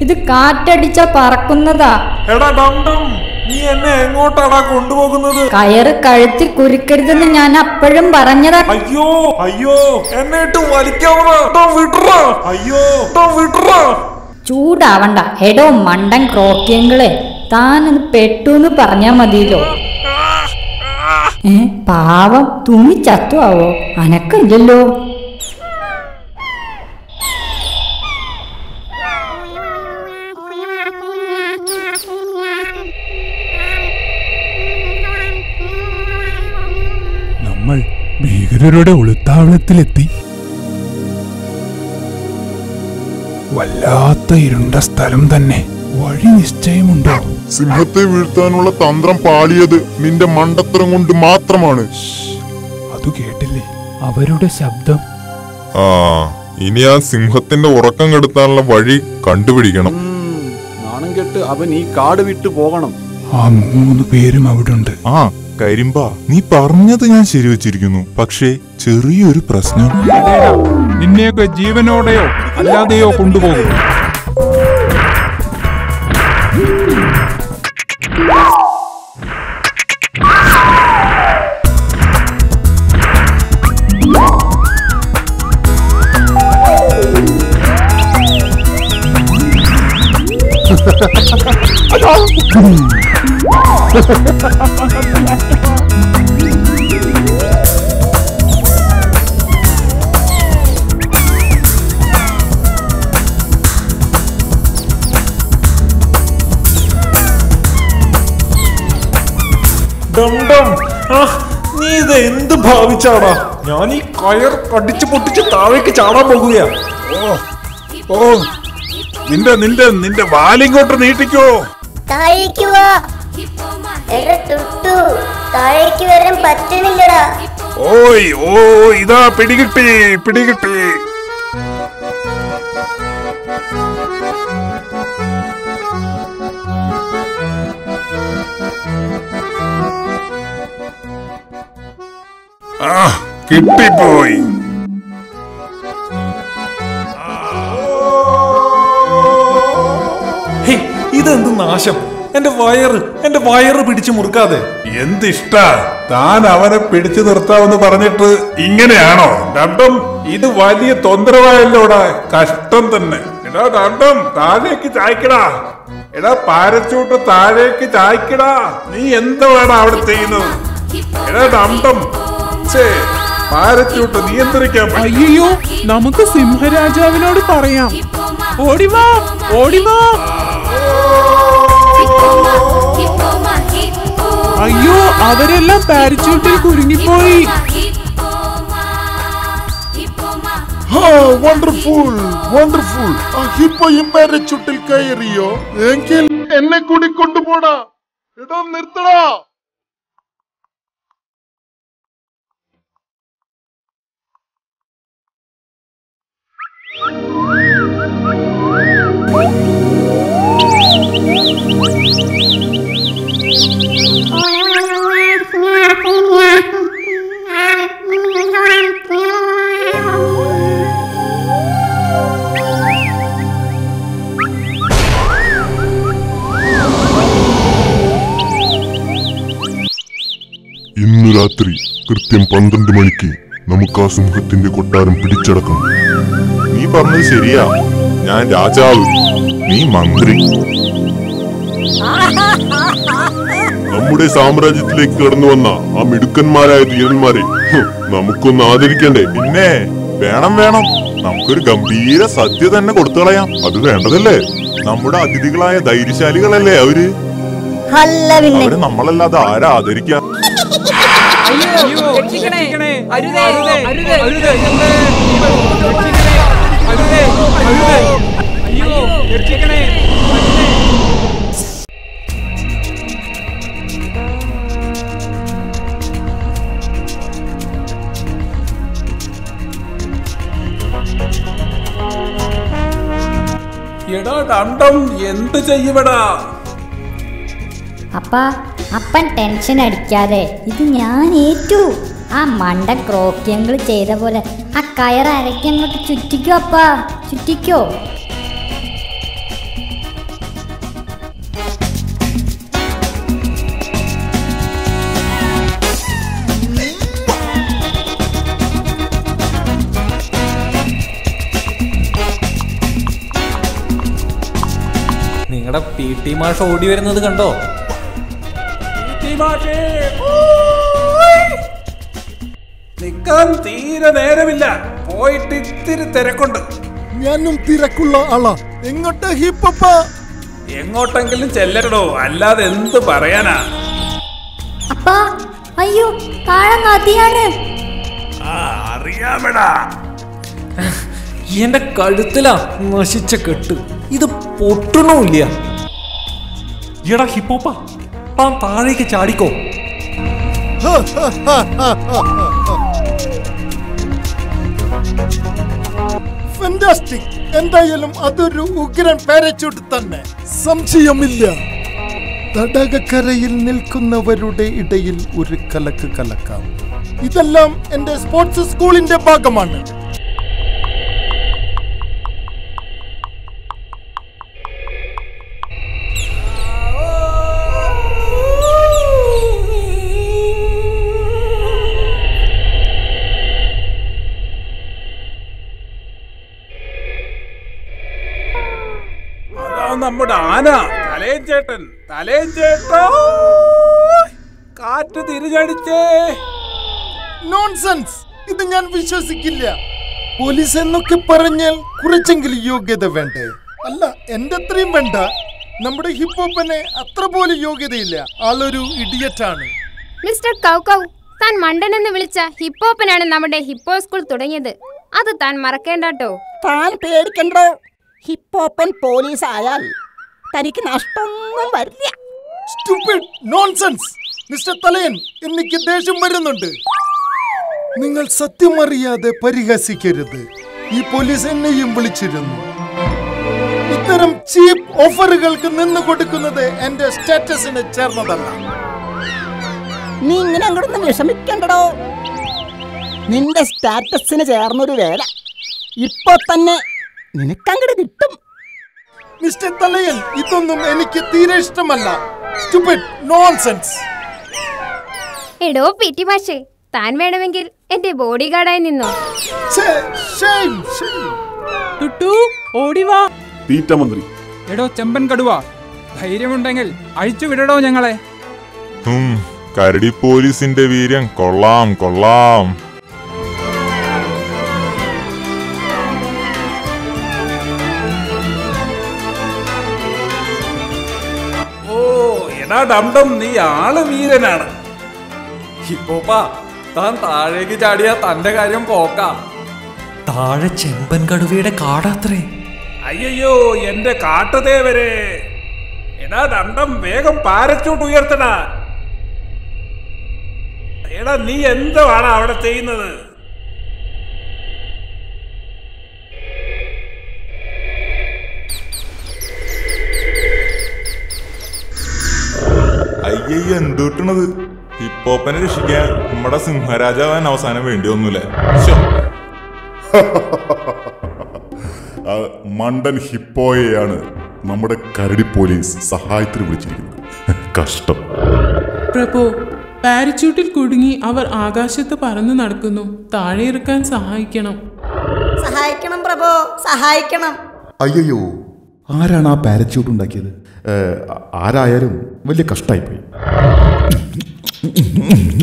ഇത് കാറ്റടിച്ച പറക്കുന്നതാ എടാ ഡംഡം നീ എന്നെ എങ്ങോട്ടാടാ കൊണ്ടുപോകുന്നത് കയറ് കഴുത്തിൽ കുരുക്കരുതെന്ന് ഞാൻ അപ്പോഴും പറഞ്ഞതാ അയ്യോ അയ്യോ എന്നെ ഇട്ട് വലിക്കാവണ വിടറാ അയ്യോ ട്ടോ വിടറാ ചൂടാവണ്ട എടോ മണ്ടൻ ക്രോക്കിയങ്ങളെ താനൊന്ന് പെട്ടൂന്ന് പറഞ്ഞാ മതിയല്ലോ ഏ പാവം തുണി ചത്തുവാവോ അനക്കില്ലല്ലോ നമ്മൾ ഭീകരരുടെ ഒളിത്താവളത്തിലെത്തി വല്ലാത്ത ഇരുണ്ട സ്ഥലം തന്നെ വഴി നിശ്ചയമുണ്ടോ സിംഹത്തെ വീഴ്ത്താനുള്ള തന്ത്രം പാളിയത് നിന്റെ മണ്ടത്തരം കൊണ്ട് മാത്രമാണ് അതു കേട്ടില്ലേ അവരുടെ ശബ്ദം ആ ഇനി ആ സിംഹത്തിന്റെ ഉറക്കം കെടുത്താനുള്ള വഴി കണ്ടുപിടിക്കണം നാണം കെട്ട് അവൻ ഈ കാട് വിട്ടു പോകണം ആ മൂന്ന് പേരും അവിടുണ്ട് ആ കരിമ്പ നീ പറഞ്ഞത് ഞാൻ ശരിവച്ചിരിക്കുന്നു പക്ഷേ ചെറിയൊരു പ്രശ്നം നിന്നെയൊക്കെ ജീവനോടെയോ അല്ലാതെയോ കൊണ്ടുപോകും ഡംഡം ആ നീ ഇത് എന്ത് ഭാവിച്ചാടാ ഞാൻ ഈ കയർ കടിച്ചു പൊട്ടിച്ച് താഴേക്ക് ചാടാൻ പോകുകയാ ഓ നിന്റെ നിന്റെ നിന്റെ വാലിങ്ങോട്ട് നീട്ടിക്കോ താഴേക്ക് വാ എടാ ടുട്ടു താഴേക്ക് വരാൻ പറ്റണില്ലടാ ഓയ് ഓ ഇതാ പിടികിട്ടി പിടികിട്ടി ആ കിട്ടിപ്പോയി ഹേ ഇതെന്ത് നാശം എന്റെ വയറ് എന്റെ വയറ് പിടിച്ചു മുറുക്കാതെ എന്തിഷ്ട താൻ അവനെ പിടിച്ചു നിർത്താമെന്ന് പറഞ്ഞിട്ട് ഇങ്ങനെയാണോ ഡണ്ടം ഇത് വലിയ തൊന്തരവായല്ലോടാ കഷ്ടം തന്നെ എടാ ഡണ്ടം താഴേക്ക് ചായ്ക്കടാ എടാ പാരച്ചൂട്ട് താഴേക്ക് ചായ്ക്കടാ നീ എന്തുവാണ് അവിടെ ചെയ്യുന്നത് എടാ ഡണ്ടം ഛേ പാരച്ചൂട്ട് നിയന്ത്രിക്കാൻ പറ്റും അയ്യോ നമുക്ക് സിംഹരാജാവിനോട് പറയാം ഓടിവാ ഓടിവാ അയ്യോ അവരെല്ലാം പാരച്യൂട്ടിൽ കുരുങ്ങിപ്പോയി വണ്ടർഫുൾ വണ്ടർഫുൾ ഇപ്പൊ ഇമ്മേരെ ചുട്ടിൽ കയറിയോ എങ്കിൽ എന്നെ കൂടി കൊണ്ടുപോടാ ഇടോ നിർത്തടാ ഇന്നു രാത്രി കൃത്യം പന്ത്രണ്ട് മണിക്ക് നമുക്ക് ആ സിംഹത്തിന്റെ കൊട്ടാരം പിടിച്ചടക്കണം നീ പറഞ്ഞത് ശരിയാ ഞാൻ രാജാവ് നീ മന്ത്രി നമ്മുടെ സാമ്രാജ്യത്തിലേക്ക് കടന്നു വന്ന ആ മിടുക്കന്മാരായ ധീരന്മാരെ ഹ്, നമുക്കൊന്ന് ആദരിക്കണ്ടേ പിന്നെ വേണം വേണം നമുക്കൊരു ഗംഭീര സദ്യ തന്നെ കൊടുത്തു കളയാം അത് വേണ്ടതല്ലേ നമ്മുടെ അതിഥികളായ ധൈര്യശാലികളല്ലേ അവര് അല്ല പിന്നെ അവരെ നമ്മളല്ലാതെ ആരാ ആദരിക്കാം എടാ ഡണ്ടം എന്ത് ചെയ്യുവടാ അപ്പ അപ്പൻ ടെൻഷൻ അടിക്കാതെ ഇത് ഞാൻ ഏറ്റു ആ മണ്ട ക്രോക്കിയങ്ങൾ ചെയ്ത പോലെ ആ കയർ അരയ്ക്കങ്ങോട്ട് ചുറ്റിക്കോ അപ്പ ചുറ്റിക്കോ നിങ്ങളുടെ പി ടി മാഷ് ഓടി വരുന്നത് കണ്ടോ നിക്കാൻ തീരെ നേരമില്ല പോയിട്ട് ഇത്തിരി തിരക്കുണ്ട് ഞാനും തിരക്കുള്ള ആളാ എങ്ങോട്ട് ഹിപ്പപ്പ എങ്ങോട്ടെങ്കിലും ചെല്ലടോ അല്ലാതെ എന്ത് പറയാനാ അപ്പാ അയ്യോ താഴെ നദിയാണ് ആ അറിയാമെടാ എന്റെ കഴുത്തിലാ നശിച്ച കെട്ട് ഇത് പൊട്ടണമില്ല എടാ ഹിപ്പോപ്പ താൻ താഴേക്ക് ചാടിക്കോ ഫെന്റാസ്റ്റിക് എന്തായാലും അതൊരു ഉഗ്രൻ പാരച്യൂട്ട് തന്നെ സംശയമില്ല തടകക്കരയിൽ നിൽക്കുന്നവരുടെ ഇടയിൽ ഒരു കലക്ക് കലക്കാം ഇതെല്ലാം എന്റെ സ്പോർട്സ് സ്കൂളിന്റെ ഭാഗമാണ് അതാ നമ്മുടെ ആന തലയൻ ചേട്ടൻ തലയൻ ചേട്ടോ കാറ്റ് തിരിച്ചടിച്ചേ നോൺസെൻസ് ഇത് ഞാൻ വിശ്വസിക്കില്ല പോലീസ് എന്നൊക്കെ പറഞ്ഞാൽ കുറച്ചെങ്കിലും യോഗ്യത വേണ്ടേ അല്ല എന്റെ അത്രയും വേണ്ട നമ്മുടെ ഹിപ്പോപ്പനെ അത്ര പോലും യോഗ്യതയില്ല ആളൊരു ഇഡിയറ്റാണ് മിസ്റ്റർ കൗകൗ താൻ മണ്ടനെന്ന് വിളിച്ച ഹിപ്പോപ്പനാണ് നമ്മുടെ ഹിപ്പോ സ്കൂൾ തുടങ്ങിയത് അത് താൻ മറക്കേണ്ടട്ടോ താൻ പേടിക്കണ്ടോ ഹിപ്പോപ്പൻ പോലീസ് ആയാൽ തനിക്ക് നഷ്ടമൊന്നും വരില്ല സ്റ്റുപ്പിഡ് നോൺസെൻസ് മിസ്റ്റർ തലയൻ എനിക്ക് ദേഷ്യം വരുന്നുണ്ട് നിങ്ങൾ സത്യം അറിയാതെ പരിഹസിക്കരുത് ഈ പോലീസ് എന്നെയും വിളിച്ചിരുന്നു ഇത്തരം ചീപ്പ് ഓഫറുകൾക്ക് നിന്ന് കൊടുക്കുന്നത് എന്റെ സ്റ്റാറ്റസിന് ചേർന്നതല്ല നീ ഇങ്ങനെ അങ്ങോട്ടൊന്ന് വിഷമിക്കണ്ടടോ നിന്റെ സ്റ്റാറ്റസിന് ചേർന്നൊരു വേല ഇപ്പൊ തന്നെ നിനക്കങ്ങട് കിട്ടും മിസ്റ്റർ തലയൻ ഇതൊന്നും എനിക്ക് തീരെ ഇഷ്ടമല്ല സ്റ്റുപ്പിഡ് നോൺസെൻസ് എടോ പി ടി മാഷേ താൻ വേണമെങ്കിൽ എന്റെ ബോഡി ഗാർഡായി നിന്നോ ടുട്ടു ഓടിവാ തീറ്റ മന്ത്രി എടോ ചെമ്പൻ കടുവ ധൈര്യമുണ്ടെങ്കിൽ അഴിച്ചു വിടടോ ഞങ്ങളെ ഉം, കരടി പോലീസിന്റെ വീര്യം കൊള്ളാം കൊള്ളാം ഓ എടാ ഡംഡം നീ ആള് വീരനാണ് ഹിപ്പോപ്പാ താൻ താഴേക്ക് ചാടിയാ തന്റെ കാര്യം പോക്കാ താഴെ ചെമ്പൻ കടുവയുടെ കാടാത്രേ അയ്യോ എന്റെ കാട്ടുദേവരെ എടാ ഡണ്ടം വേഗം പാരച്ചൂട്ട് ഉയർത്തടാ എടാ നീ എന്തുവാണ് അവിടെ ചെയ്യുന്നത് അയ്യയ്യ എന്തുട്ടണത് ഹിപ്പോപ്പനെ രക്ഷിക്കാൻ നമ്മുടെ സിംഹരാജാവാൻ അവസാനം വേണ്ടി വന്നൂലേ ശ്ശോ. ആ മണ്ടൻ ഹിപ്പോയെയാണ് നമ്മുടെ കരടി പോലീസ് സഹായത്തിന് വിളിച്ചിരിക്കുന്നത് കഷ്ടം പ്രഭു പാരച്യൂട്ടിൽ കുടുങ്ങി അവർ ആകാശത്ത് പറന്നു നടക്കുന്നു താഴെ ഇറക്കാൻ സഹായിക്കണം സഹായിക്കണം പ്രഭോ സഹായിക്കണം അയ്യോ ആരാണ് ആ പാരച്യൂട്ട് ഉണ്ടാക്കിയത് ഏ, ആരായാലും വലിയ കഷ്ടമായിപ്പോയി